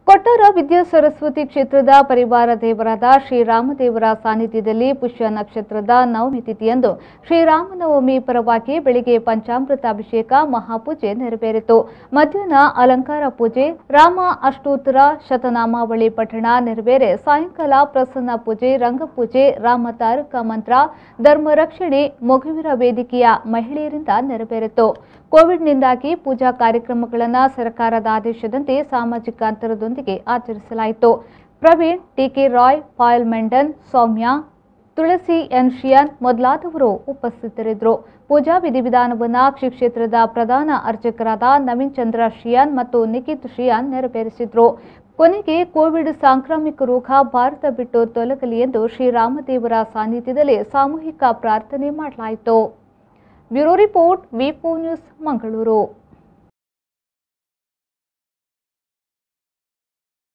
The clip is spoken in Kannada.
ಕೊಟ್ಟಾರ ವಿದ್ಯಾ ಸರಸ್ವತಿ ಕ್ಷೇತ್ರದ ಪರಿವಾರ ದೇವರಾದ ಶ್ರೀರಾಮದೇವರ ಸಾನ್ನಿಧ್ಯದಲ್ಲಿ ಪುಷ್ಯ ನಕ್ಷತ್ರದ ನವಮಿ ತಿಥಿಯಂದು ಶ್ರೀರಾಮನವಮಿ ಪರವಾಗಿ ಬೆಳಿಗ್ಗೆ ಪಂಚಾಮೃತ ಅಭಿಷೇಕ ಮಹಾಪೂಜೆ ನೆರವೇರಿತು ಮಧ್ಯಾಹ್ನ ಅಲಂಕಾರ ಪೂಜೆ ರಾಮ ಅಷ್ಟೋತ್ತರ ಶತನಾಮಾವಳಿ ಪಠಣ ನೆರವೇರೆ ಸಾಯಂಕಾಲ ಪ್ರಸನ್ನ ಪೂಜೆ ರಂಗಪೂಜೆ ರಾಮ ತಾರಕ ಮಂತ್ರ ಧರ್ಮರಕ್ಷಣೆ ಮೊಗವೀರ ವೇದಿಕೆಯ ಮಹಿಳೆಯರಿಂದ ನೆರವೇರಿತು ಕೋವಿಡ್ನಿಂದಾಗಿ ಪೂಜಾ ಕಾರ್ಯಕ್ರಮಗಳನ್ನು ಸರ್ಕಾರದ ಆದೇಶದಂತೆ ಸಾಮಾಜಿಕ ಅಂತರದೊಂದಿಗೆ ಆಚರಿಸಲಾಯಿತು ಪ್ರವೀಣ್ ಟಿಕೆ ರಾಯ್ ಪಾಯಲ್ ಮೆಂಡನ್ ಸೌಮ್ಯ ತುಳಸಿ ಎನ್ ಶಿಯಾನ್ ಮೊದಲಾದವರು ಉಪಸ್ಥಿತರಿದ್ದರು ಪೂಜಾ ವಿಧಿವಿಧಾನವನ್ನು ಶ್ರೀ ಕ್ಷೇತ್ರದ ಪ್ರಧಾನ ಅರ್ಚಕರಾದ ನವೀನ್ ಚಂದ್ರ ಶಿಯಾನ್ ಮತ್ತು ನಿಖಿತ್ ಶಿಯಾನ್ ನೆರವೇರಿಸಿದ್ರು ಕೊನೆಗೆ ಕೋವಿಡ್ ಸಾಂಕ್ರಾಮಿಕ ರೋಗ ಭಾರತ ಬಿಟ್ಟು ತೊಲಗಲಿ ಎಂದು ಶ್ರೀರಾಮದೇವರ ಸಾನ್ನಿಧ್ಯದಲ್ಲಿ ಸಾಮೂಹಿಕ ಪ್ರಾರ್ಥನೆ ಮಾಡಲಾಯಿತು bureau report V news Mangaluru